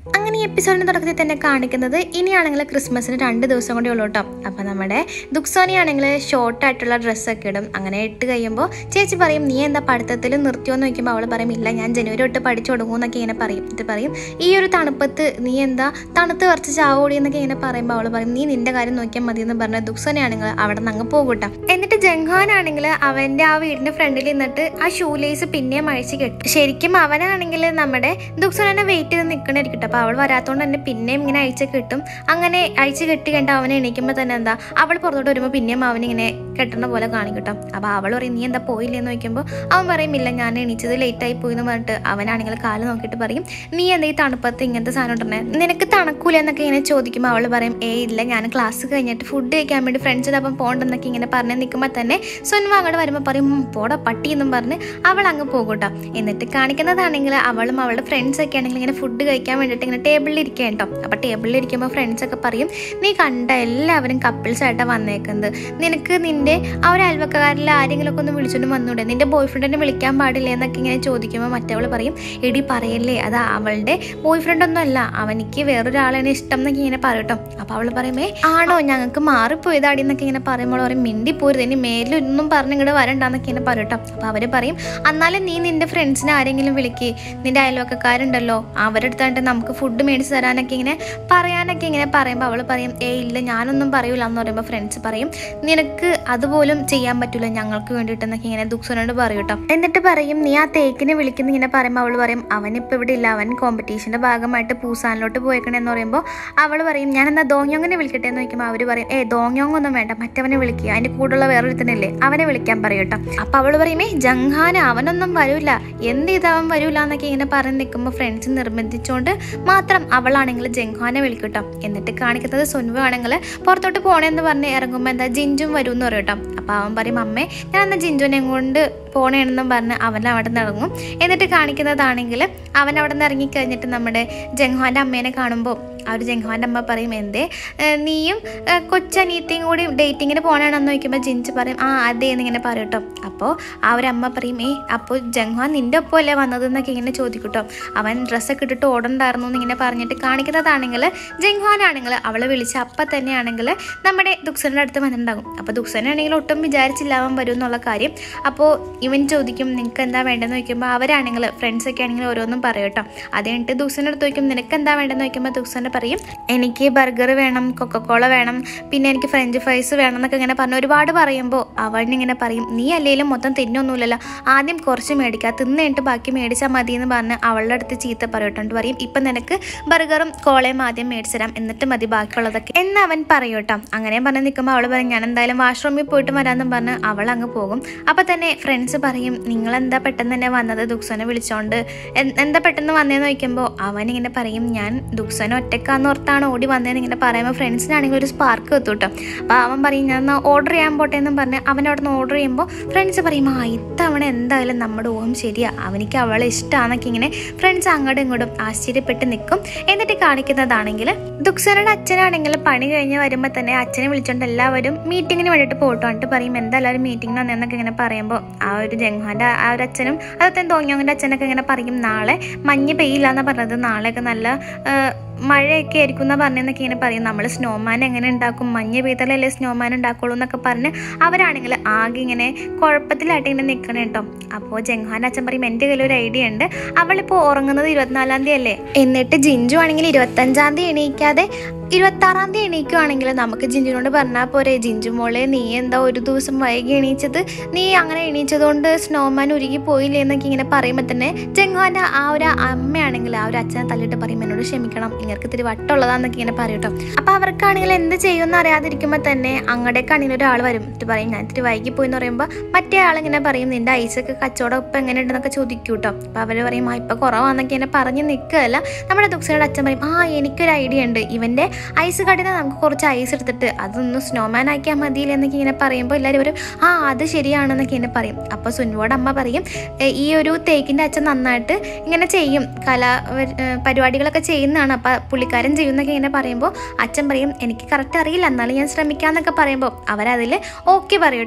അങ്ങനെ ഈ എപ്പിസോഡിന്റെ തുടക്കത്തിൽ തന്നെ കാണിക്കുന്നത് ഇനിയാണെങ്കിൽ ക്രിസ്മസിന് രണ്ട് ദിവസം കൂടി ഉള്ളൂ കേട്ടോ അപ്പം നമ്മുടെ ദുക്സോനി ആണെങ്കിൽ ഷോർട്ട് ആയിട്ടുള്ള ഡ്രസ്സൊക്കെ ഇടും അങ്ങനെ ഇട്ട് കഴിയുമ്പോൾ ചേച്ചി പറയും നീ എന്താ പഠിത്തത്തിൽ നിർത്തിയോന്ന് ചോദിക്കുമ്പോൾ അവൾ പറയും ഇല്ല ഞാൻ ജനുവരി തൊട്ട് പഠിച്ചു തുടങ്ങും എന്നൊക്കെ ഇങ്ങനെ പറയും ഇത് പറയും ഈ ഒരു തണുപ്പത്ത് നീ എന്താ തണുത്ത് കുറച്ച് ചാവോടി എന്നൊക്കെ ഇങ്ങനെ പറയുമ്പോൾ അവൾ പറയും നീ നിന്റെ കാര്യം നോക്കിയാൽ മതി എന്ന് പറഞ്ഞ ദുക്സോനാണെങ്കിൽ അവിടെ നിന്ന് അങ്ങ് പോകൂട്ടാ എന്നിട്ട് ജംഖാനാണെങ്കിൽ അവന്റെ ആ വീടിന്റെ ഫ്രണ്ടിൽ നിന്നിട്ട് ആ ഷൂ ലേസ് പിന്നെയും അഴിച്ച് കെട്ടും ശരിക്കും അവനാണെങ്കിൽ നമ്മുടെ ദുക്സോനെ വെയിറ്റ് ചെയ്ത് നിൽക്കണായിരിക്കും കേട്ടോ അപ്പോൾ അവൾ വരാത്തോണ്ട് തന്നെ പിന്നെയും ഇങ്ങനെ അഴിച്ച് കെട്ടും അങ്ങനെ അഴിച്ച് കെട്ടി കണ്ട അവനെ എണീക്കുമ്പോൾ തന്നെ എന്താ അവൾ പുറത്തോട്ട് വരുമ്പോൾ പിന്നെയും അവനിങ്ങനെ കെട്ടുന്ന പോലെ കാണിക്കും കേട്ടോ അപ്പോൾ അവൾ പറയും നീ എന്താ പോയില്ലേന്ന് ചോദിക്കുമ്പോൾ അവൻ പറയും ഇല്ല ഞാൻ എണീച്ചത് ലേറ്റ് ആയി പോയി എന്ന് പറഞ്ഞിട്ട് അവനാണെങ്കിൽ കാല് നോക്കിയിട്ട് പറയും നീ എന്താ ഈ തണുപ്പത്ത് ഇങ്ങനത്തെ സാധനം ഇടണേ നിനക്ക് തണുക്കൂല എന്നൊക്കെ ഇങ്ങനെ ചോദിക്കുമ്പോൾ അവൾ പറയും ഏ ഇല്ല ഞാൻ ക്ലാസ് കഴിഞ്ഞിട്ട് ഫുഡ് കഴിക്കാൻ വേണ്ടി ഫ്രണ്ട്സിൻ്റെ ഒപ്പം പോകണ്ടെന്നൊക്കെ ഇങ്ങനെ പറഞ്ഞ് നിൽക്കുമ്പോൾ തന്നെ സുൻവ അങ്ങോട്ട് വരുമ്പോൾ പറയും "ഉം, പോടാ പട്ടി എന്നും പറഞ്ഞ് അവൾ അങ്ങ് പോകും കേട്ടോ എന്നിട്ട് കാണിക്കുന്നതാണെങ്കിൽ അവളും അവളുടെ ഫ്രണ്ട്സ് ഒക്കെ ആണെങ്കിൽ ഇങ്ങനെ ഫുഡ് കഴിക്കാൻ വേണ്ടിയിട്ട് ഇങ്ങനെ ടേബിളിൽ ഇരിക്കുക കേട്ടോ അപ്പോൾ ടേബിളിൽ ഇരിക്കുമ്പോൾ ഫ്രണ്ട്സ് ഒക്കെ പറയും നീ കണ്ട എല്ലാവരും കപ്പിൾസ് ആയിട്ടാണ് വന്നേക്കുന്നത് നിനക്ക് നിന്റെ ആ ഒരു അയൽവക്കാരിൽ ആരെങ്കിലും ഒക്കെ ഒന്ന് വിളിച്ചോണ്ട് വന്നൂടെ നിന്റെ ബോയ് ഫ്രണ്ടിനെ വിളിക്കാൻ പാടില്ല എന്നൊക്കെ ഇങ്ങനെ ചോദിക്കുമ്പോൾ മറ്റവൾ പറയും എടി പറയല്ലേ അത് അവളുടെ ബോയ് ഫ്രണ്ട് ഒന്നും അല്ല അവനിക്ക് വേറൊരാളാണ് ഇഷ്ടം എന്നൊക്കെ ഇങ്ങനെ പറയും കേട്ടോ അപ്പോൾ അവൾ പറയുമേ ആണോ ഞങ്ങൾക്ക് മാറിപ്പോയതാടി എന്നൊക്കെ ഇങ്ങനെ പറയുമ്പോൾ പറയും മിണ്ടി പോരുത് ഇനി മേലൊന്നും പറഞ്ഞ് ഇങ്ങോട്ട് വരണ്ടെന്നൊക്കെ ഇങ്ങനെ പറയും കേട്ടോ അപ്പോൾ അവർ പറയും എന്നാലും നീ നിന്റെ ഫ്രണ്ട്സിനെ ആരെങ്കിലും വിളിക്ക് നിന്റെ അയൽവക്കക്കാരുണ്ടല്ലോ അവരുടെ അടുത്തായിട്ട് നമുക്ക് ഫുഡ് മേടിച്ച് തരാനൊക്കെ ഇങ്ങനെ പറയാനൊക്കെ ഇങ്ങനെ പറയുമ്പോൾ അവൾ പറയും ഏ ഇല്ല ഞാനൊന്നും പറയൂല എന്ന് പറയുമ്പോൾ ഫ്രണ്ട്സ് പറയും നിനക്ക് അതുപോലും ചെയ്യാൻ പറ്റില്ല ഞങ്ങൾക്ക് വേണ്ടിയിട്ട് എന്നൊക്കെ ഇങ്ങനെ ദുക്സനോട് പറയും കേട്ടോ എന്നിട്ട് പറയും നീ ആ തേക്കിനെ വിളിക്കുന്ന ഇങ്ങനെ പറയുമ്പോൾ അവൾ പറയും അവനിപ്പോൾ ഇവിടെ ഇല്ല അവൻ കോമ്പറ്റീഷൻ്റെ ഭാഗമായിട്ട് പൂസാനിലോട്ട് പോയേക്കണെന്ന് പറയുമ്പോൾ അവൾ പറയും ഞാൻ എന്നാ ദോങ്യോങ്ങിനെ വിളിക്കട്ടെ എന്ന് ചോദിക്കുമ്പോൾ അവർ പറയും ഏ ദോങ്യോങ് ഒന്നും വേണ്ട മറ്റവനെ വിളിക്കുക അതിൻ്റെ കൂടെയുള്ള വേറൊരുത്തനില്ലേ അവനെ വിളിക്കാൻ പറയും കേട്ടോ അപ്പോൾ അവൾ പറയുമേ ജംഹാന അവനൊന്നും വരൂല എന്ത് ചെയ്ത് അവൻ വരൂല എന്നൊക്കെ ഇങ്ങനെ പറഞ്ഞ് നിൽക്കുമ്പോൾ ഫ്രണ്ട്സ് നിർബന്ധിച്ചുകൊണ്ട് മാത്രം അവളാണെങ്കിൽ ജംഹാനെ വിളിക്കും കേട്ടോ എന്നിട്ട് കാണിക്കുന്നത് സുൻവ ആണെങ്കിൽ പുറത്തോട്ട് പോണേന്ന് പറഞ്ഞ് ഇറങ്ങുമ്പോൾ എന്താ ജിഞ്ചും വരും എന്ന് പറയും കേട്ടോ അപ്പോൾ അവൻ പറയും അമ്മേ ഞാൻ എന്നാൽ ജിഞ്ചുവിനെ കൊണ്ട് പോണേണെന്നും പറഞ്ഞ് അവൻ അവിടെ നിന്ന് ഇറങ്ങും എന്നിട്ട് കാണിക്കുന്നതാണെങ്കിൽ അവൻ അവിടെ നിന്ന് ഇറങ്ങിക്കഴിഞ്ഞിട്ട് നമ്മുടെ ജംഹാൻ്റെ അമ്മേനെ കാണുമ്പോൾ ആ ഒരു ജംഹാൻ്റെ അമ്മ പറയും എന്തേ ഏഹ് നീയും ഏഹ് കൊച്ചനീത്തിയും കൂടി ഡേറ്റിങ്ങിന് പോകണമെന്ന് ചോദിക്കുമ്പോൾ ജിഞ്ച് പറയും ആ അതെ എന്നിങ്ങനെ പറയും കേട്ടോ അപ്പോൾ ആ ഒരു അമ്മ പറയും ഏ അപ്പോൾ ജംഹാൻ നിൻ്റെ ഒപ്പം അല്ലേ വന്നതെന്നൊക്കെ ഇങ്ങനെ ചോദിക്കും കേട്ടോ അവൻ ഡ്രസ്സൊക്കെ ഇട്ടിട്ട് ഓടണ്ടായിരുന്നു എന്നിങ്ങനെ പറഞ്ഞിട്ട് കാണിക്കുന്നതാണെങ്കിൽ ജംഹാനാണെങ്കിൽ അവളെ വിളിച്ച് അപ്പം തന്നെയാണെങ്കിൽ നമ്മുടെ ദുക്സൻ്റെ അടുത്ത് വന്നിട്ടുണ്ടാകും അപ്പോൾ ദുക്സനാണെങ്കിൽ ഒട്ടും വിചാരിച്ചില്ല അവൻ വരും എന്നുള്ള കാര്യം അപ്പോൾ ഇവൻ ചോദിക്കും നിങ്ങൾക്ക് എന്താ വേണ്ടതെന്ന് ചോദിക്കുമ്പോൾ അവരാണെങ്കിൽ ഫ്രണ്ട്സൊക്കെ ആണെങ്കിൽ ഓരോന്നും പറയും കേട്ടോ അത് കഴിഞ്ഞിട്ട് ദുക്സൻ്റെ അടുത്ത് ചോദിക്കും നിനക്ക് എന്താ വേണ്ടതെന്ന് ചോദിക്കുമ്പോൾ ദുക്സൻ്റെ പറയും എനിക്ക് ബർഗർ വേണം കൊക്കക്കോള വേണം പിന്നെ എനിക്ക് ഫ്രഞ്ച് ഫ്രൈസ് വേണം എന്നൊക്കെ ഇങ്ങനെ പറഞ്ഞു ഒരുപാട് പറയുമ്പോൾ അവനിങ്ങനെ പറയും നീ അല്ലെങ്കിലും മൊത്തം തിന്നൊന്നുമില്ലല്ലോ ആദ്യം കുറച്ച് മേടിക്കുക തിന്ന് കഴിഞ്ഞിട്ട് ബാക്കി മേടിച്ചാൽ മതി എന്ന് പറഞ്ഞ് അവളുടെ അടുത്ത് ചീത്ത പറയട്ടോണ്ട് പറയും ഇപ്പം നിനക്ക് ബർഗറും കോളയും ആദ്യം മേടിച്ചു തരാം എന്നിട്ട് മതി ബാക്കിയുള്ളതൊക്കെ എന്ന് അവൻ പറയും കേട്ടോ അങ്ങനെ പറഞ്ഞ് നിൽക്കുമ്പോൾ അവൾ പറയും ഞാൻ എന്തായാലും വാഷ്റൂമിൽ പോയിട്ട് വരാമെന്നും പറഞ്ഞ് അവൾ അങ്ങ് പോകും അപ്പോൾ തന്നെ ഫ്രണ്ട്സ് പറയും നിങ്ങളെന്താ പെട്ടെന്ന് തന്നെ വന്നത് ദുക്സനെ വിളിച്ചോണ്ട് എൻ- എന്താ പെട്ടെന്ന് വന്നതെന്ന് ചോദിക്കുമ്പോൾ അവൻ ഇങ്ങനെ പറയും ഞാൻ ദുക്സന ഒറ്റക്കാന്ന് ഓർത്താണ് ഓടി വന്നതെന്ന് ഇങ്ങനെ പറയുമ്പോൾ ഫ്രണ്ട്സിനാണെങ്കിൽ ഒരു സ്പാർക്ക് എത്തും കേട്ടോ അപ്പോൾ അവൻ പറയും ഞാൻ ഓർഡർ ചെയ്യാൻ പോട്ടെ എന്നും പറഞ്ഞ് അവൻ അവിടെ നിന്ന് ഓർഡർ ചെയ്യുമ്പോൾ ഫ്രണ്ട്സ് പറയും ആ ഇത്തവണ എന്തായാലും നമ്മുടെ ഊഹം ശരിയാ അവനിക്ക് അവളെ ഇഷ്ടമാണെന്നൊക്കെ ഇങ്ങനെ ഫ്രണ്ട്സ് അങ്ങോട്ടും ഇങ്ങോട്ടും ആശ്ചര്യപ്പെട്ട് നിൽക്കും എന്നിട്ട് കാണിക്കുന്നതാണെങ്കിൽ ദുക്സനയുടെ അച്ഛനാണെങ്കിൽ പണി കഴിഞ്ഞ് വരുമ്പോൾ തന്നെ അച്ഛനെ വിളിച്ചോണ്ട് എല്ലാവരും മീറ്റിങ്ങിന് വേണ്ടിയിട്ട് പോട്ടോ എന്നിട്ട് പറയും എന്താ എല്ലാവരും മീറ്റിംഗ് വന്നതെന്നൊക്കെ ഇങ്ങനെ പറയുമ്പോൾ ആ ഒരു ജംഹാൻ്റെ ആ ഒരു അച്ഛനും അതുപോലെ തോങ്ങിയോങ്ങിൻ്റെ അച്ഛനൊക്കെ ഇങ്ങനെ പറയും നാളെ മഞ്ഞ് പെയ്യില്ല എന്നാണ് പറഞ്ഞത് നാളെയൊക്കെ നല്ല ആ, മഴയൊക്കെ ആയിരിക്കും എന്നാ പറഞ്ഞെന്നൊക്കെ ഇങ്ങനെ പറയും നമ്മൾ സ്നോമാൻ എങ്ങനെ ഉണ്ടാക്കും മഞ്ഞ് പെയ്താലല്ലേ സ്നോമാൻ ഉണ്ടാക്കുള്ളൂ എന്നൊക്കെ പറഞ്ഞ് അവരാണെങ്കിൽ ആകെ ഇങ്ങനെ കുഴപ്പത്തിലായിട്ട് ഇങ്ങനെ നിൽക്കണം കേട്ടോ അപ്പോൾ ജംഹാൻ അച്ഛൻ പറയും എൻ്റെ കയ്യിൽ ഒരു ഐഡിയ ഉണ്ട് അവളിപ്പോൾ ഉറങ്ങുന്നത് ഇരുപത്തിനാലാം തീയതി അല്ലേ എന്നിട്ട് ജിഞ്ചു ആണെങ്കിൽ ഇരുപത്തഞ്ചാം തീയതി എണീക്കാതെ ഇരുപത്താറാം തീയതി എണീക്കുവാണെങ്കിൽ നമുക്ക് ജിഞ്ചുവിനോട് പറഞ്ഞാൽ പോരെ ജിഞ്ചു മോളെ നീ എന്താ ഒരു ദിവസം വൈകി എണീച്ചത് നീ അങ്ങനെ എണീച്ചതുകൊണ്ട് സ്നോമാൻ ഉരുകി പോയില്ലേ എന്നൊക്കെ ഇങ്ങനെ പറയുമ്പോൾ തന്നെ ജംഹാൻ്റെ ആ ഒരു അമ്മയാണെങ്കിൽ ആ ഒരു അച്ഛനെ തല്ലിട്ട് പറയും എന്നോട് ക്ഷമിക്കണം ഇങ്ങനെ ഇത്തിരി വട്ടുള്ളതാന്നൊക്കെ ഇങ്ങനെ പറയും കേട്ടോ അപ്പോൾ അവർക്കാണെങ്കിൽ എന്ത് ചെയ്യുമെന്ന് അറിയാതിരിക്കുമ്പോൾ തന്നെ അങ്ങടേക്കാണെങ്കിൽ ഒരാൾ വരും എന്നിട്ട് പറയും ഞാൻ ഇത്തിരി വൈകി പോയി എന്ന് പറയുമ്പോൾ മറ്റേ ആളിങ്ങനെ പറയും നിന്റെ ഐസൊക്കെ കച്ചവടം ഇപ്പം എങ്ങനെയുണ്ടെന്നൊക്കെ ചോദിക്കും കേട്ടോ അപ്പോൾ അവർ പറയും ആ ഇപ്പം കുറവാന്നൊക്കെ ഇങ്ങനെ പറഞ്ഞ് നിൽക്കുകയല്ല നമ്മുടെ ദുക്സയുടെ അച്ഛൻ പറയും ആ എനിക്കൊരു ഐഡിയ ഉണ്ട് ഇവൻ്റെ ഐസ് കടയിൽ നിന്ന് നമുക്ക് കുറച്ച് ഐസ് എടുത്തിട്ട് അതൊന്ന് സ്നോമാൻ ആക്കിയാൽ മതിയില്ല എന്നൊക്കെ ഇങ്ങനെ പറയുമ്പോൾ എല്ലാവരും ഒരു ആ അത് ശരിയാണെന്നൊക്കെ ഇങ്ങനെ പറയും അപ്പോൾ സുൻവോട് അമ്മ പറയും "ഏ, ഈ ഒരു തേക്കിൻ്റെ അച്ഛൻ നന്നായിട്ട് ഇങ്ങനെ ചെയ്യും കലാ ഏ, പരിപാടികളൊക്കെ ചെയ്യുന്നതാണ് അപ്പോൾ പുള്ളിക്കാരൻ ചെയ്യുന്നൊക്കെ ഇങ്ങനെ പറയുമ്പോൾ അച്ഛൻ പറയും എനിക്ക് കറക്റ്റ് അറിയില്ല എന്നാലും ഞാൻ ശ്രമിക്കാമെന്നൊക്കെ പറയുമ്പോൾ അവരതിൽ ഓക്കെ പറയും കേട്ടോ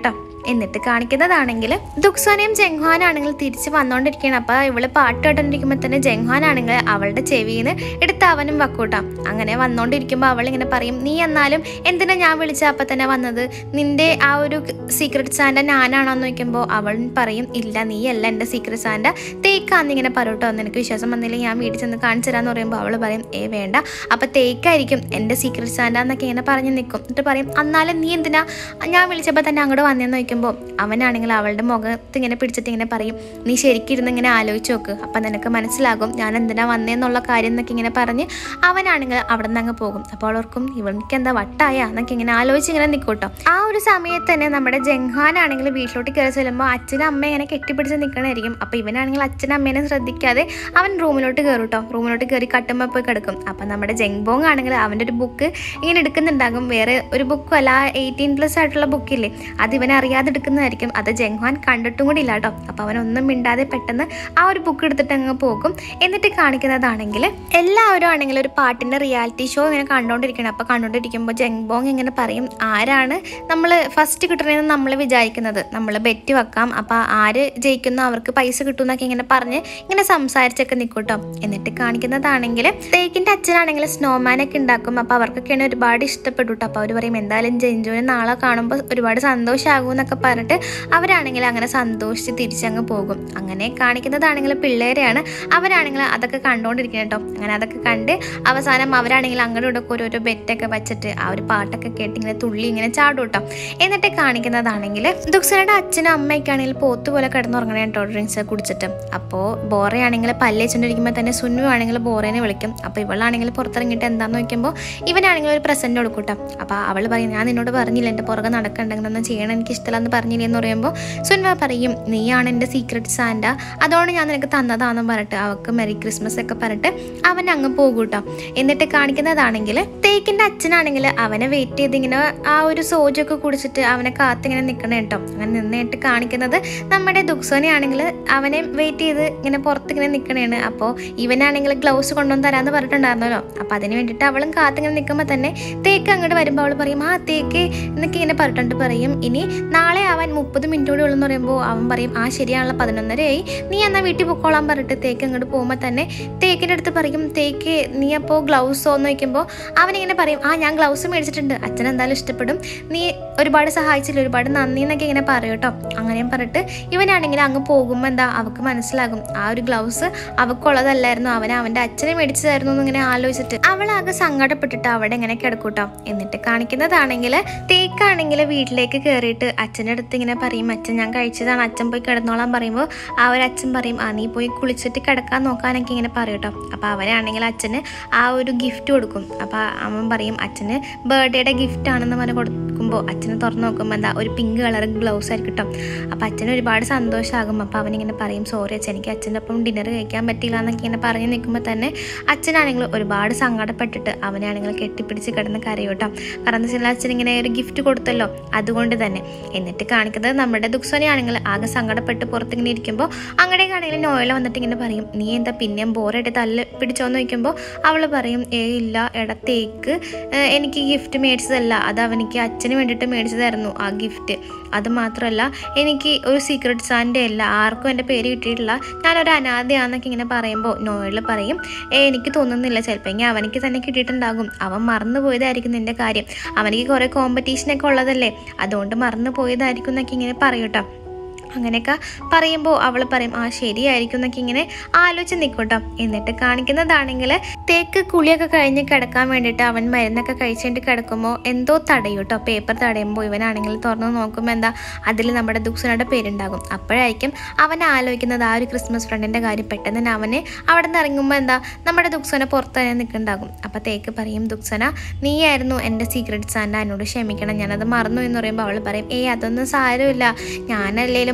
എന്നിട്ട് കാണിക്കുന്നതാണെങ്കിൽ ദുക്സോനയും ജംഗ്വാനാണെങ്കിൽ തിരിച്ച് വന്നുകൊണ്ടിരിക്കുകയാണ് അപ്പോൾ ഇവള് പാട്ട് കേട്ടോണ്ടിരിക്കുമ്പോൾ തന്നെ ജംഗ്വാനാണെങ്കിൽ അവളുടെ ചെവിയിൽ നിന്ന് എടുത്ത് അവനും വക്കൂട്ടാം അങ്ങനെ വന്നുകൊണ്ടിരിക്കുമ്പോൾ അവൾ ഇങ്ങനെ പറയും നീ എന്നാലും എന്തിനാ ഞാൻ വിളിച്ച അപ്പം തന്നെ വന്നത് നിന്റെ ആ ഒരു സീക്രട്ട് സാൻഡ ഞാനാണോ എന്ന് ചോദിക്കുമ്പോൾ അവൾ പറയും ഇല്ല നീ അല്ല എൻ്റെ സീക്രട്ട് സാൻഡ തേക്കാന്ന് ഇങ്ങനെ പറയട്ടോ നിനക്ക് വിശ്വാസം വന്നില്ലെങ്കിൽ ഞാൻ വീട്ടിൽ ചെന്ന് കാണിച്ചു തരാമെന്ന് പറയുമ്പോൾ അവൾ പറയും ഏ വേണ്ട അപ്പം തേക്കായിരിക്കും എൻ്റെ സീക്രട്ട് സാൻഡ എന്നൊക്കെ ഇങ്ങനെ പറഞ്ഞ് നിൽക്കും എന്നിട്ട് പറയും എന്നാലും നീ എന്തിനാ ഞാൻ വിളിച്ചപ്പോൾ തന്നെ അങ്ങോട്ട് വന്നേന്ന് ചോദിക്കുമ്പോൾ അവനാണെങ്കിൽ അവളുടെ മുഖത്ത് ഇങ്ങനെ പിടിച്ചിട്ട് ഇങ്ങനെ പറയും നീ ശരിക്കും ഇരുന്ന് ഇങ്ങനെ ആലോചിച്ച് നോക്ക് അപ്പം നിനക്ക് മനസ്സിലാകും ഞാൻ എന്തിനാ വന്നേന്നുള്ള കാര്യം എന്നൊക്കെ ഇങ്ങനെ പറഞ്ഞ് അവനാണെങ്കിൽ അവിടെ നിന്ന് അങ്ങ് പോകും അപ്പോൾ അവൾക്കും ഇവൾക്ക് എന്താ വട്ടായ എന്നൊക്കെ ഇങ്ങനെ ആലോചിച്ച് ഇങ്ങനെ നിൽക്കൂട്ടോ ആ ഒരു സമയത്ത് തന്നെ നമ്മുടെ ജംഹാനാണെങ്കിൽ വീട്ടിലോട്ട് കയറി ചെല്ലുമ്പോൾ അച്ഛനും അമ്മ ഇങ്ങനെ കെട്ടിപ്പിടിച്ച് നിൽക്കണമായിരിക്കും അപ്പോൾ ഇവനാണെങ്കിൽ അച്ഛനും അമ്മേനെ ശ്രദ്ധിക്കാതെ അവൻ റൂമിലോട്ട് കയറും കേട്ടോ റൂമിലോട്ട് കയറി കട്ടുമ്പോൾ പോയി കിടക്കും അപ്പം നമ്മുടെ ജംഗ്ബോങ് ആണെങ്കിൽ അവൻ്റെ ഒരു ബുക്ക് ഇങ്ങനെ എടുക്കുന്നുണ്ടാകും വേറെ ഒരു ബുക്കും അല്ല എയ്റ്റീൻ പ്ലസ് ആയിട്ടുള്ള ബുക്കില്ലേ അത് ഇവൻ അറിയാതെ എടുക്കുന്നതായിരിക്കും അത് ജംഗ്വാൻ കണ്ടിട്ടും കൂടി ഇല്ല കേട്ടോ അപ്പോൾ അവനൊന്നും മിണ്ടാതെ പെട്ടെന്ന് ആ ഒരു ബുക്ക് എടുത്തിട്ട് അങ്ങ് പോകും എന്നിട്ട് കാണിക്കുന്നതാണെങ്കിൽ എല്ലാവരും ആണെങ്കിൽ ഒരു പാട്ടിൻ്റെ റിയാലിറ്റി ഷോ ഇങ്ങനെ കണ്ടുകൊണ്ടിരിക്കണം അപ്പോൾ കണ്ടുകൊണ്ടിരിക്കുമ്പോൾ ജംഗ്ബോങ് ഇങ്ങനെ പറയും ആരാണ് നമ്മൾ ഫസ്റ്റ് കിട്ടണമെന്ന് നമ്മൾ വിചാരിക്കുന്നത് നമ്മൾ ബെറ്റ് വെക്കാം അപ്പോൾ ആര് ജയിക്കുന്നോ അവർക്ക് പൈസ കിട്ടുമെന്നൊക്കെ ഇങ്ങനെ പറഞ്ഞ് ഇങ്ങനെ സംസാരിച്ചൊക്കെ നിൽക്കൂട്ടോ എന്നിട്ട് കാണിക്കുന്നതാണെങ്കിൽ തേക്കിൻ്റെ അച്ഛനാണെങ്കിൽ സ്നോമാനൊക്കെ ഉണ്ടാക്കും അപ്പോൾ അവർക്കൊക്കെയാണ് ഒരുപാട് ഇഷ്ടപ്പെട്ടു കേട്ടോ അപ്പോൾ അവർ പറയും എന്തായാലും ജെഞ്ചുവിനെ നാളെ കാണുമ്പോൾ ഒരുപാട് സന്തോഷമാകും എന്നൊക്കെ പറഞ്ഞിട്ട് അവരാണെങ്കിൽ അങ്ങനെ സന്തോഷിച്ച് തിരിച്ചങ്ങ് പോകും അങ്ങനെ കാണിക്കുന്നതാണെങ്കിൽ പിള്ളേരെയാണ് അവരാണെങ്കിൽ അതൊക്കെ കണ്ടുകൊണ്ടിരിക്കുന്നത് കേട്ടോ അങ്ങനെ അതൊക്കെ കണ്ട് അവസാനം അവരാണെങ്കിൽ അങ്ങോട്ടും ഇടയ്ക്ക് ഓരോരോ ബെറ്റൊക്കെ വെച്ചിട്ട് ആ ഒരു പാട്ടൊക്കെ കേട്ട് ഇങ്ങനെ തുള്ളി ഇങ്ങനെ ചാടും കേട്ടോ എന്നിട്ട് കാണിക്കുന്നതാണെങ്കിൽ ദുക്സനയുടെ അച്ഛനും അമ്മയൊക്കെ ആണെങ്കിൽ പോത്ത് പോലെ കിടന്നുറങ്ങണേ കേട്ടോ ഡ്രിങ്ക്സ് കുടിച്ചിട്ട് അപ്പോൾ ബോറയാണെങ്കിൽ പല്ലേച്ചുകൊണ്ടിരിക്കുമ്പോൾ തന്നെ സുന്നു ആണെങ്കിൽ ബോറേനെ വിളിക്കും അപ്പോൾ ഇവളാണെങ്കിൽ പുറത്തിറങ്ങിയിട്ട് എന്താന്ന് നോക്കുമ്പോൾ ഇവനാണെങ്കിൽ ഒരു പ്രസൻറ്റ് കൊടുക്കും കേട്ടോ അപ്പോൾ അവൾ പറയും ഞാൻ നിന്നോട് പറഞ്ഞില്ല എൻ്റെ പുറകെ നടക്കണ്ടെങ്കിലൊന്നും ചെയ്യണം എനിക്ക് ഇഷ്ടമല്ലെന്ന് പറഞ്ഞില്ല എന്ന് പറയുമ്പോൾ സുൻവ പറയും നീയാണ് എൻ്റെ സീക്രട്ട് സാൻഡ അതുകൊണ്ട് ഞാൻ നിനക്ക് തന്നതാണെന്ന് പറഞ്ഞിട്ട് അവൾക്ക് മെറി ക്രിസ്മസ് ഒക്കെ പറഞ്ഞിട്ട് അവൻ അങ്ങ് പോകും കേട്ടോ എന്നിട്ട് കാണിക്കുന്നതാണെങ്കിൽ തേക്കിൻ്റെ അച്ഛനാണെങ്കിൽ അവനെ വെയിറ്റ് ചെയ്ത് ഇങ്ങനെ ആ ഒരു സോജൊക്കെ കുടിച്ചിട്ട് അവനെ കാത്തിങ്ങനെ നിൽക്കണ കേട്ടോ അങ്ങനെ നിന്നിട്ട് കാണിക്കുന്നത് നമ്മുടെ ദുക്സോനെയാണെങ്കിൽ അവനെ വെയിറ്റ് ചെയ്ത് ഇങ്ങനെ പുറത്തിങ്ങനെ നിൽക്കണേണ് അപ്പോൾ ഇവനാണെങ്കിൽ ഗ്ലൗസ് കൊണ്ടുവന്ന് തരാമെന്ന് പറഞ്ഞിട്ടുണ്ടായിരുന്നല്ലോ അപ്പോൾ അതിന് വേണ്ടിയിട്ട് അവളും കാത്തിങ്ങനെ നിൽക്കുമ്പോൾ തന്നെ തേക്ക് അങ്ങോട്ട് വരുമ്പോൾ അവൾ പറയും ആ തേക്ക് എന്നൊക്കെ ഇങ്ങനെ പറഞ്ഞിട്ടുണ്ട് പറയും ഇനി നാളെ അവൻ മുപ്പത് മിനിറ്റ് കൂടി ഉള്ളെന്ന് പറയുമ്പോൾ അവൻ പറയും ആ ശരിയാണല്ലോ പതിനൊന്നരയായി നീ എന്നാൽ വീട്ടിൽ പൊക്കോളാൻ പറഞ്ഞിട്ട് തേക്ക് അങ്ങോട്ട് പോകുമ്പോൾ തന്നെ തേക്കിൻ്റെ അടുത്ത് പറയും തേക്ക് നീ അപ്പോൾ ഗ്ലൗസോ എന്ന് വയ്ക്കുമ്പോൾ അവനിങ്ങനെ പറയും ആ ഞാൻ ഗ്ലൗസ് മേടിച്ചിട്ടുണ്ട് അച്ഛൻ എന്തായാലും ഇഷ്ടപ്പെടും നീ ഒരുപാട് സഹായിച്ചില്ല ഒരുപാട് നന്ദി എന്നൊക്കെ ഇങ്ങനെ പറയും കേട്ടോ അങ്ങനെയും പറഞ്ഞിട്ട് ഇവനാണെങ്കിൽ അങ്ങ് പോകുമ്പോൾ എന്താ അവൾക്ക് മനസ്സിലാകും ആ ഒരു ഗ്ലൗസ് അവൾക്കുള്ളതല്ലായിരുന്നു അവൻ അവൻ്റെ അച്ഛനെ മേടിച്ചതായിരുന്നു എന്നിങ്ങനെ ആലോചിച്ചിട്ട് അവളാകെ സങ്കടപ്പെട്ടിട്ട് അവിടെ ഇങ്ങനെ കിടക്കൂട്ടോ എന്നിട്ട് കാണിക്കുന്നതാണെങ്കിൽ തേക്കാണെങ്കിൽ വീട്ടിലേക്ക് കയറിയിട്ട് അച്ഛൻ്റെ അടുത്ത് ഇങ്ങനെ പറയും അച്ഛൻ ഞാൻ കഴിച്ചതാണ് അച്ഛൻ പോയി കിടന്നോളാൻ പറയുമ്പോൾ ആ ഒരു അച്ഛൻ പറയും ആ നീ പോയി കുളിച്ചിട്ട് കിടക്കാൻ നോക്കാനൊക്കെ ഇങ്ങനെ പറയും കേട്ടോ അപ്പോൾ അവനാണെങ്കിൽ അച്ഛന് ആ ഒരു ഗിഫ്റ്റ് കൊടുക്കും അപ്പോൾ അവൻ പറയും അച്ഛന് ബർത്ത്ഡേയുടെ ഗിഫ്റ്റ് ആണെന്ന് പറഞ്ഞ് കൊടുക്കുമ്പോൾ അച്ഛന് തുറന്ന് നോക്കുമ്പോൾ എന്താ ഒരു പിങ്ക് കളർ ഗ്ലൗസ് ആയിരിക്കും കേട്ടോ അപ്പോൾ അച്ഛന് ഒരുപാട് സന്തോഷമാകും അപ്പോൾ അവനിങ്ങനെ പറയും സോറി അച്ഛൻ എനിക്ക് അച്ഛൻ്റെ ഒപ്പം ഡിന്നർ കഴിക്കാൻ പറ്റില്ല എന്നൊക്കെ ഇങ്ങനെ പറഞ്ഞ് നിൽക്കുമ്പോൾ തന്നെ അച്ഛനാണെങ്കിൽ ഒരുപാട് സങ്കടപ്പെട്ടിട്ട് അവനാണെങ്കിൽ കെട്ടിപ്പിടിച്ച് കിടന്ന് കരയും കേട്ടോ കാരണം എന്താ വെച്ചാൽ അച്ഛൻ ഇങ്ങനെ ഒരു ഗിഫ്റ്റ് കൊടുത്തല്ലോ അതുകൊണ്ട് തന്നെ എന്നിട്ട് കാണിക്കുന്നത് നമ്മുടെ ദുക്സോനെയാണെങ്കിൽ ആകെ സങ്കടപ്പെട്ട് പുറത്തിങ്ങനെ ഇരിക്കുമ്പോൾ അങ്ങടേക്കാണെങ്കിൽ നോയല വന്നിട്ട് ഇങ്ങനെ പറയും നീ എന്താ പിന്നെയും ബോറായിട്ട് തല്ല് പിടിച്ചോന്ന് ചോദിക്കുമ്പോൾ അവൾ പറയും ഏ ഇല്ല ഇടത്തേക്ക് എനിക്ക് ഗിഫ്റ്റ് മേടിച്ചതല്ല അത് അവനിക്ക് അച്ഛന് വേണ്ടിയിട്ട് മേടിച്ചതായിരുന്നു ആ ഗിഫ്റ്റ് അത് മാത്രമല്ല എനിക്ക് ഒരു സീക്രട്ട് സാൻ്റെ അല്ല ആർക്കും എൻ്റെ പേര് കിട്ടിയിട്ടില്ല ഞാനൊരു അനാഥയാന്നൊക്കെ ഇങ്ങനെ പറയുമ്പോൾ നോയൽ പറയും ഏ എനിക്ക് തോന്നുന്നില്ല ചിലപ്പോൾ ഇങ്ങനെ അവനിക്ക് തന്നെ കിട്ടിയിട്ടുണ്ടാകും അവൻ മറന്നു പോയതായിരിക്കും നിൻ്റെ കാര്യം അവനിക്ക് കുറേ കോമ്പറ്റീഷനൊക്കെ ഉള്ളതല്ലേ അതുകൊണ്ട് മറന്നു പോയതായിരിക്കും എന്നൊക്കെ ഇങ്ങനെ പറയും കേട്ടോ അങ്ങനെയൊക്കെ പറയുമ്പോൾ അവൾ പറയും ആ ശരിയായിരിക്കും എന്നൊക്കെ ഇങ്ങനെ ആലോചിച്ച് നിൽക്കട്ടോ എന്നിട്ട് കാണിക്കുന്നതാണെങ്കിൽ തേക്ക് കുളിയൊക്കെ കഴിഞ്ഞ് കിടക്കാൻ വേണ്ടിയിട്ട് അവൻ മരുന്നൊക്കെ കഴിച്ചിട്ട് കിടക്കുമ്പോൾ എന്തോ തടയും കേട്ടോ പേപ്പർ തടയുമ്പോൾ ഇവനാണെങ്കിൽ തുറന്ന് നോക്കുമ്പോൾ എന്താ അതിൽ നമ്മുടെ ദുക്സനയുടെ പേരുണ്ടാകും അപ്പോഴായിരിക്കും അവൻ ആലോചിക്കുന്നത് ആ ഒരു ക്രിസ്മസ് ഫ്രണ്ടിൻ്റെ കാര്യം പെട്ടെന്ന് തന്നെ അവന് അവിടെ നിന്ന് ഇറങ്ങുമ്പോൾ എന്താ നമ്മുടെ ദുക്സന പുറത്ത് തന്നെ നിൽക്കുന്നുണ്ടാകും അപ്പോൾ തേക്ക് പറയും ദുക്സന നീയായിരുന്നു എൻ്റെ സീക്രട്ട് സാൻ്റെ എന്നോട് ക്ഷമിക്കണം ഞാനത് മറന്നു എന്ന് പറയുമ്പോൾ അവൾ പറയും ഏയ് അതൊന്നും സാരമില്ല ഞാനല്ലേലും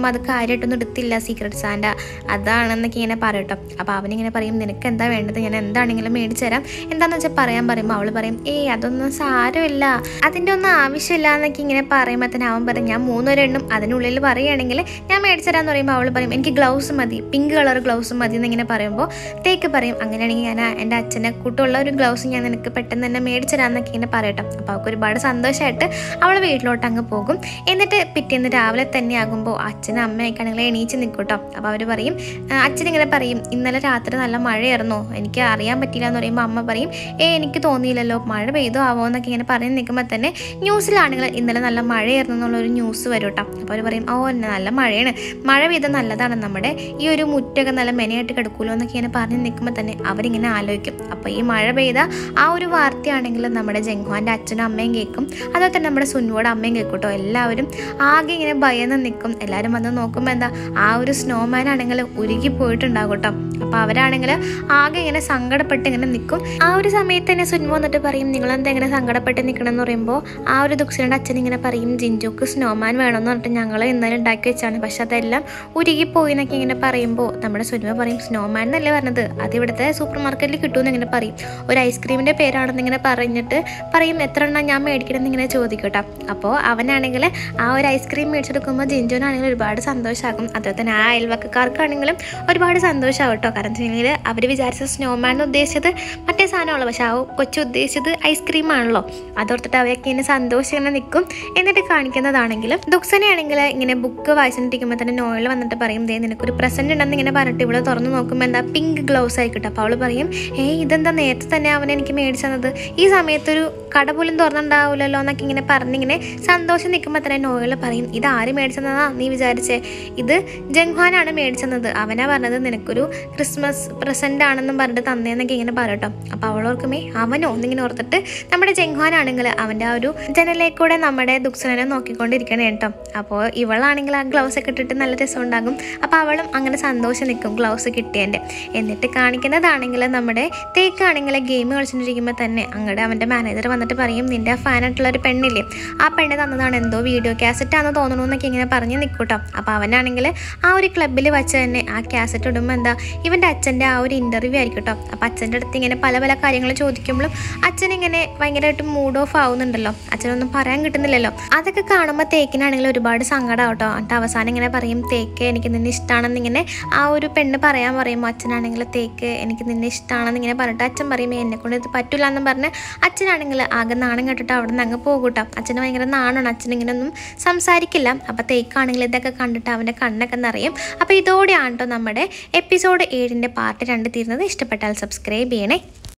പറഞ്ഞിട്ടും അത് കാര്യമായിട്ടൊന്നും എടുത്തില്ല സീക്രട്ട് സാൻഡ അതാണെന്നൊക്കെ ഇങ്ങനെ പറയട്ടോ അപ്പോൾ അവനിങ്ങനെ പറയും നിനക്ക് എന്താ വേണ്ടത് ഞാൻ എന്താണെങ്കിലും മേടിച്ചു തരാം എന്താണെന്ന് വെച്ചാൽ പറയാൻ പറയുമ്പോൾ അവൾ പറയും ഏയ് അതൊന്നും സാരമില്ല അതിൻ്റെ ഒന്നും ആവശ്യമില്ല എന്നൊക്കെ ഇങ്ങനെ പറയുമ്പോൾ തന്നെ അവൻ പറയും ഞാൻ മൂന്നൊരെണ്ണം അതിനുള്ളിൽ പറയുകയാണെങ്കിൽ ഞാൻ മേടിച്ചു തരാമെന്ന് പറയുമ്പോൾ അവൾ പറയും എനിക്ക് ഗ്ലൗസ് മതി പിങ്ക് കളർ ഗ്ലൗസ് മതി എന്നിങ്ങനെ പറയുമ്പോൾ തേക്ക് പറയും അങ്ങനെയാണെങ്കിൽ ഞാൻ എൻ്റെ അച്ഛനെ കൂട്ടുള്ള ഒരു ഗ്ലൗസ് ഞാൻ നിനക്ക് പെട്ടെന്ന് തന്നെ മേടിച്ചു തരാമെന്നൊക്കെ ഇങ്ങനെ പറയട്ടോ അപ്പോൾ അവൾക്ക് ഒരുപാട് സന്തോഷമായിട്ട് അവൾ വീട്ടിലോട്ട് അങ്ങ് പോകും എന്നിട്ട് പിറ്റേന്ന് രാവിലെ തന്നെ ആകുമ്പോൾ അച്ഛനും അമ്മയൊക്കെ ആണെങ്കിൽ എണീച്ച് നിൽക്കും കേട്ടോ അപ്പോൾ അവർ പറയും ആ, അച്ഛൻ ഇങ്ങനെ പറയും ഇന്നലെ രാത്രി നല്ല മഴയായിരുന്നോ എനിക്ക് അറിയാൻ പറ്റില്ല എന്ന് പറയുമ്പോൾ അമ്മ പറയും ഏ എനിക്ക് തോന്നിയില്ലല്ലോ മഴ പെയ്തോ ആവോ എന്നൊക്കെ ഇങ്ങനെ പറഞ്ഞ് നിൽക്കുമ്പോൾ തന്നെ ന്യൂസിലാണെങ്കിൽ ഇന്നലെ നല്ല മഴയായിരുന്നു എന്നുള്ളൊരു ന്യൂസ് വരും കേട്ടോ അപ്പോൾ അവർ പറയും ഓ നല്ല മഴയാണ് മഴ പെയ്ത നല്ലതാണ് നമ്മുടെ ഈ ഒരു മുറ്റൊക്കെ നല്ല മെനയായിട്ട് കിടക്കുമല്ലോ എന്നൊക്കെ ഇങ്ങനെ പറഞ്ഞ് നിൽക്കുമ്പോൾ തന്നെ അവരിങ്ങനെ ആലോചിക്കും അപ്പോൾ ഈ മഴ പെയ്ത ആ ഒരു വാർത്തയാണെങ്കിൽ നമ്മുടെ ജംഗ്വാൻ്റെ അച്ഛനും അമ്മയും കേൾക്കും അതുപോലെ തന്നെ നമ്മുടെ സുനുവോടെ അമ്മയും കേൾക്കും കേട്ടോ എല്ലാവരും ആകെ ഇങ്ങനെ ഭയന്ന് നിൽക്കും എല്ലാവരും വന്ന് നോക്കുമ്പോൾ എന്താ ആ ഒരു സ്നോമാൻ ആണെങ്കിൽ ഉരുകി പോയിട്ടുണ്ടാകും കേട്ടോ അപ്പോൾ അവരാണെങ്കിൽ ആകെ ഇങ്ങനെ സങ്കടപ്പെട്ട് ഇങ്ങനെ നിൽക്കും ആ ഒരു സമയത്ത് തന്നെ സുൻമോ വന്നിട്ട് പറയും നിങ്ങളെന്താ ഇങ്ങനെ സങ്കടപ്പെട്ട് നിൽക്കണം എന്ന് പറയുമ്പോൾ ആ ഒരു ദുക്സിയുടെ അച്ഛൻ ഇങ്ങനെ പറയും ജിഞ്ചുക്ക് സ്നോമാൻ വേണമെന്ന് പറഞ്ഞിട്ട് ഞങ്ങൾ ഇന്നലെ ഉണ്ടാക്കി വെച്ചാണ് പക്ഷെ അതെല്ലാം ഉരുകിപ്പോയി എന്നൊക്കെ ഇങ്ങനെ പറയുമ്പോൾ നമ്മുടെ സുനിമ പറയും സ്നോമാൻ എന്നല്ലേ പറഞ്ഞത് അത് ഇവിടുത്തെ സൂപ്പർ മാർക്കറ്റിൽ കിട്ടുമെന്ന് ഇങ്ങനെ പറയും ഒരു ഐസ്ക്രീമിൻ്റെ പേരാണെന്ന് ഇങ്ങനെ പറഞ്ഞിട്ട് പറയും എത്ര എണ്ണം ഞാൻ മേടിക്കണം എന്നിങ്ങനെ ചോദിക്കും കേട്ടോ അപ്പോൾ അവനാണെങ്കിൽ ആ ഒരു ഐസ്ക്രീം മേടിച്ചെടുക്കുമ്പോൾ ജിഞ്ചുവിനാണെങ്കിൽ ഒരുപാട് സന്തോഷമാകും അതുപോലെ തന്നെ ആ അയൽവക്കക്കാർക്കാണെങ്കിലും ഒരുപാട് സന്തോഷമാകും കേട്ടോ കാരണം വെച്ചിട്ടുണ്ടെങ്കിൽ അവർ വിചാരിച്ച സ്നോമാൻ എന്ന് ഉദ്ദേശിച്ചത് മറ്റേ സാധനമാണല്ലോ പക്ഷെ ആ കൊച്ചു ഉദ്ദേശിച്ചത് ഐസ്ക്രീം ആണല്ലോ അതോർത്തിട്ട് അവരൊക്കെ ഇങ്ങനെ സന്തോഷം ഇങ്ങനെ നിൽക്കും എന്നിട്ട് കാണിക്കുന്നതാണെങ്കിലും ദുക്സനെയാണെങ്കിൽ ഇങ്ങനെ ബുക്ക് വായിച്ചിട്ടിരിക്കുമ്പോൾ തന്നെ നോയൽ വന്നിട്ട് പറയും ദേ നിനക്കൊരു പ്രസൻറ്റ് ഉണ്ടെന്ന് ഇങ്ങനെ പറഞ്ഞിട്ട് ഇവിടെ തുറന്ന് നോക്കുമ്പോൾ എന്താ പിങ്ക് ഗ്ലൗസ് ആയിക്കോട്ടെ അപ്പോൾ അവൾ പറയും ഏയ് ഇതെന്താ നേരത്തെ തന്നെ അവൻ എനിക്ക് മേടിച്ചു തന്നത് ഈ സമയത്തൊരു കട പോലും തുറന്നുണ്ടാവില്ലല്ലോ എന്നൊക്കെ ഇങ്ങനെ പറഞ്ഞിങ്ങനെ സന്തോഷം നിൽക്കുമ്പോൾ തന്നെ നോയൽ പറയും ഇത് ആര് മേടിച്ചതാ നീ വിചാരിച്ചേ ഇത് ജംഗ്വാനാണ് മേടിച്ചത് അവനാ പറഞ്ഞത് നിനക്കൊരു ക്രിസ്മസ് പ്രസൻ്റ് ആണെന്നും പറഞ്ഞിട്ട് തന്നേന്നൊക്കെ ഇങ്ങനെ പറയട്ടോ അപ്പോൾ അവളോർക്കുമേ അവനോ എന്നിങ്ങനെ ഓർത്തിട്ട് നമ്മുടെ ജംഗ്വാനാണെങ്കിൽ അവൻ്റെ ആ ഒരു ജനലേക്കൂടെ നമ്മുടെ ദുക്സനെ നോക്കിക്കൊണ്ടിരിക്കണേ കേട്ടോ അപ്പോൾ ഇവളാണെങ്കിൽ ആ ഗ്ലൗസ് ഒക്കെ ഇട്ടിട്ട് നല്ല രസം ഉണ്ടാകും അപ്പോൾ അവളും അങ്ങനെ സന്തോഷം നിൽക്കും ഗ്ലൗസ് കിട്ടിയതിൻ്റെ എന്നിട്ട് കാണിക്കുന്നതാണെങ്കിൽ നമ്മുടെ തേക്കാണെങ്കിൽ ഗെയിം കളിച്ചിട്ടിരിക്കുമ്പോൾ തന്നെ അങ്ങോട്ട് അവൻ്റെ മാനേജർ വന്നിട്ട് പറയും നിൻ്റെ ആ ഫാനായിട്ടുള്ള ഒരു പെണ്ണില്ലേ ആ പെണ്ണ് തന്നതാണ് എന്തോ വീഡിയോ കാസറ്റ് ആണെന്ന് തോന്നണു എന്നൊക്കെ ഇങ്ങനെ പറഞ്ഞ് നിൽക്കൂട്ടോ അപ്പോൾ അവനാണെങ്കിൽ ആ ഒരു ക്ലബ്ബിൽ വെച്ച് തന്നെ ആ കാസറ്റ് ഇടുമ്പോൾ എന്താ ഇവൻ്റെ അച്ഛൻ്റെ ആ ഒരു ഇൻ്റർവ്യൂ ആയിരിക്കും കേട്ടോ അപ്പോൾ അച്ഛൻ്റെ അടുത്ത് ഇങ്ങനെ പല പല കാര്യങ്ങൾ ചോദിക്കുമ്പോഴും അച്ഛൻ ഇങ്ങനെ ഭയങ്കരമായിട്ട് മൂഡ് ഓഫ് ആവുന്നുണ്ടല്ലോ അച്ഛനൊന്നും പറയാൻ കിട്ടുന്നില്ലല്ലോ അതൊക്കെ കാണുമ്പോൾ തേക്കിനാണെങ്കിൽ ഒരുപാട് സങ്കടം കേട്ടോ എന്നിട്ട് അവസാനം ഇങ്ങനെ പറയും തേക്ക് എനിക്ക് നിന്നെ ഇഷ്ടമാണെന്ന് ഇങ്ങനെ ആ ഒരു പെണ്ണ് പറയാൻ പറയുമ്പോൾ അച്ഛനാണെങ്കിൽ തേക്ക് എനിക്ക് നിന്നെ ഇഷ്ടമാണെന്ന് ഇങ്ങനെ പറഞ്ഞിട്ട് അച്ഛൻ പറയും എന്നെ കൊണ്ട് ഇത് പറ്റില്ല എന്ന് പറഞ്ഞ് അച്ഛനാണെങ്കിൽ ആകെ നാണം കേട്ടിട്ട് അവിടെ നിന്ന് അങ്ങ് പോകും കേട്ടോ അച്ഛന് ഭയങ്കര നാണമാണ് അച്ഛൻ ഇങ്ങനെ ഒന്നും സംസാരിക്കില്ല അപ്പോൾ തേക്കാണെങ്കിൽ ഇതൊക്കെ കണ്ടിട്ട് അവൻ്റെ കണ്ണൊക്കെ നിറയും അപ്പോൾ ഇതോടെയാണ് കേട്ടോ നമ്മുടെ എപ്പിസോഡ് ഏഴിൻ്റെ പാർട്ട് രണ്ട് തീരുന്നത് ഇഷ്ടപ്പെട്ടാൽ സബ്സ്ക്രൈബ് ചെയ്യണേ